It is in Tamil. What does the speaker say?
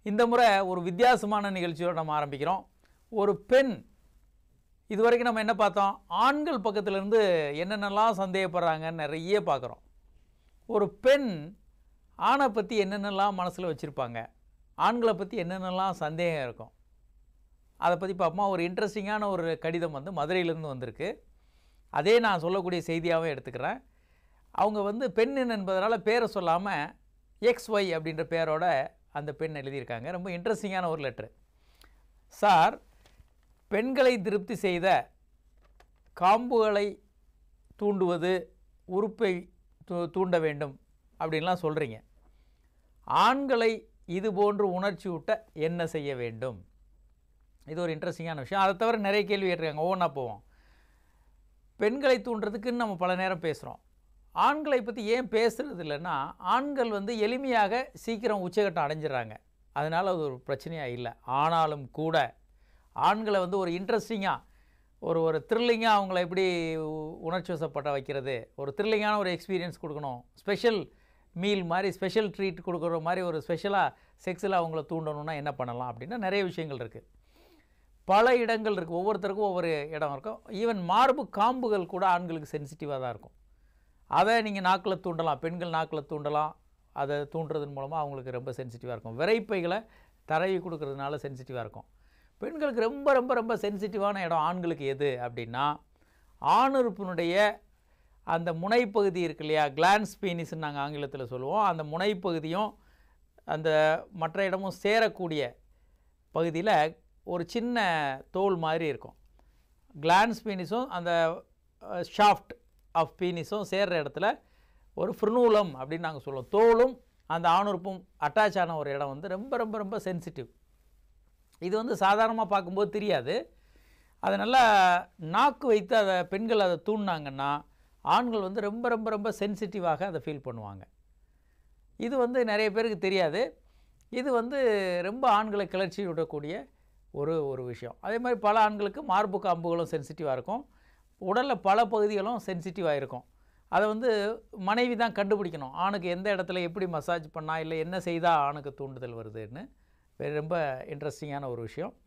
இந்த முறை ஒரு வித்தியாசமான நிகழ்ச்சியோடு நம்ம ஆரம்பிக்கிறோம் ஒரு பெண் இது வரைக்கும் நம்ம என்ன பார்த்தோம் ஆண்கள் பக்கத்துலேருந்து என்னென்னலாம் சந்தேகப்படுறாங்கன்னு நிறைய பார்க்குறோம் ஒரு பெண் ஆணை பற்றி என்னென்னலாம் மனசில் வச்சுருப்பாங்க ஆண்களை பற்றி என்னென்னலாம் சந்தேகம் இருக்கும் அதை பற்றி பார்ப்போமா ஒரு இன்ட்ரெஸ்டிங்கான ஒரு கடிதம் வந்து மதுரையிலேருந்து வந்திருக்கு அதே நான் சொல்லக்கூடிய செய்தியாகவும் எடுத்துக்கிறேன் அவங்க வந்து பெண் என்பதனால் பேரை சொல்லாமல் எக்ஸ் ஒய் அப்படின்ற பேரோட அந்த பெண் எழுதியிருக்காங்க ரொம்ப இன்ட்ரெஸ்டிங்கான ஒரு லெட்ரு சார் பெண்களை திருப்தி செய்த காம்புகளை தூண்டுவது உறுப்பை தூ தூண்ட வேண்டும் அப்படின்லாம் சொல்கிறீங்க ஆண்களை இது போன்று உணர்ச்சி ஊட்ட என்ன செய்ய வேண்டும் இது ஒரு இன்ட்ரெஸ்டிங்கான விஷயம் அதை தவிர நிறைய கேள்வி கேட்டிருக்காங்க ஒவ்வொன்றா போவோம் பெண்களை தூண்டுறதுக்குன்னு நம்ம பல நேரம் பேசுகிறோம் ஆண்களை பற்றி ஏன் பேசுகிறது இல்லைன்னா ஆண்கள் வந்து எளிமையாக சீக்கிரம் உச்சகட்டம் அடைஞ்சிடுறாங்க அதனால் அது ஒரு பிரச்சனையாக இல்லை ஆனாலும் கூட ஆண்களை வந்து ஒரு இன்ட்ரெஸ்டிங்காக ஒரு ஒரு த்ரில்லிங்காக அவங்கள எப்படி உ- உணர்ச்சி வசப்பட்ட வைக்கிறது ஒரு த்ரில்லிங்கான ஒரு எக்ஸ்பீரியன்ஸ் கொடுக்கணும் ஸ்பெஷல் மீல் மாதிரி ஸ்பெஷல் ட்ரீட் கொடுக்குற மாதிரி ஒரு ஸ்பெஷலாக செக்ஸில் அவங்கள தூண்டணும்னா என்ன பண்ணலாம் அப்படின்னா நிறைய விஷயங்கள் இருக்குது பல இடங்கள் இருக்குது ஒவ்வொருத்தருக்கும் ஒவ்வொரு இடம் இருக்கும் ஈவன் மார்பு காம்புகள் கூட ஆண்களுக்கு சென்சிட்டிவாக தான் இருக்கும் அதை நீங்கள் நாக்கில் தூண்டலாம் பெண்கள் நாக்கில் தூண்டலாம் அதை தூண்டுறதன் மூலமாக அவங்களுக்கு ரொம்ப சென்சிட்டிவாக இருக்கும் விரைப்பைகளை தடவி கொடுக்கறதுனால சென்சிட்டிவாக இருக்கும் பெண்களுக்கு ரொம்ப ரொம்ப ரொம்ப சென்சிட்டிவான இடம் ஆண்களுக்கு எது அப்படின்னா ஆணுறுப்பினுடைய அந்த முனைப்பகுதி இருக்கு இல்லையா கிளான்ஸ் பீனிஸ்ன்னு நாங்கள் ஆங்கிலத்தில் சொல்லுவோம் அந்த முனைப்பகுதியும் அந்த மற்ற இடமும் சேரக்கூடிய பகுதியில் ஒரு சின்ன தோல் மாதிரி இருக்கும் கிளான்ஸ் பீனிஸும் அந்த ஷாஃப்ட் ஆஃப் பீனிஸும் சேர்ற இடத்துல ஒரு ஃப்ரினூலம் அப்படின்னு நாங்கள் சொல்லுவோம் தோலும் அந்த ஆணுறுப்பும் அட்டாச் ஆன ஒரு இடம் வந்து ரொம்ப ரொம்ப ரொம்ப சென்சிட்டிவ் இது வந்து சாதாரணமாக பார்க்கும்போது தெரியாது அதை நல்லா நாக்கு வைத்து அதை பெண்கள் அதை தூண்டினாங்கன்னா ஆண்கள் வந்து ரொம்ப ரொம்ப ரொம்ப சென்சிட்டிவாக அதை ஃபீல் பண்ணுவாங்க இது வந்து நிறைய பேருக்கு தெரியாது இது வந்து ரொம்ப ஆண்களை கிளர்ச்சி விடக்கூடிய ஒரு ஒரு விஷயம் அதே மாதிரி பல ஆண்களுக்கு மார்பு காம்புகளும் சென்சிட்டிவாக இருக்கும் உடலில் பல பகுதிகளும் சென்சிட்டிவாக இருக்கும் அதை வந்து மனைவி தான் கண்டுபிடிக்கணும் ஆணுக்கு எந்த இடத்துல எப்படி மசாஜ் பண்ணால் இல்லை என்ன செய்தால் ஆணுக்கு தூண்டுதல் வருதுன்னு வேறு ரொம்ப இன்ட்ரெஸ்டிங்கான ஒரு விஷயம்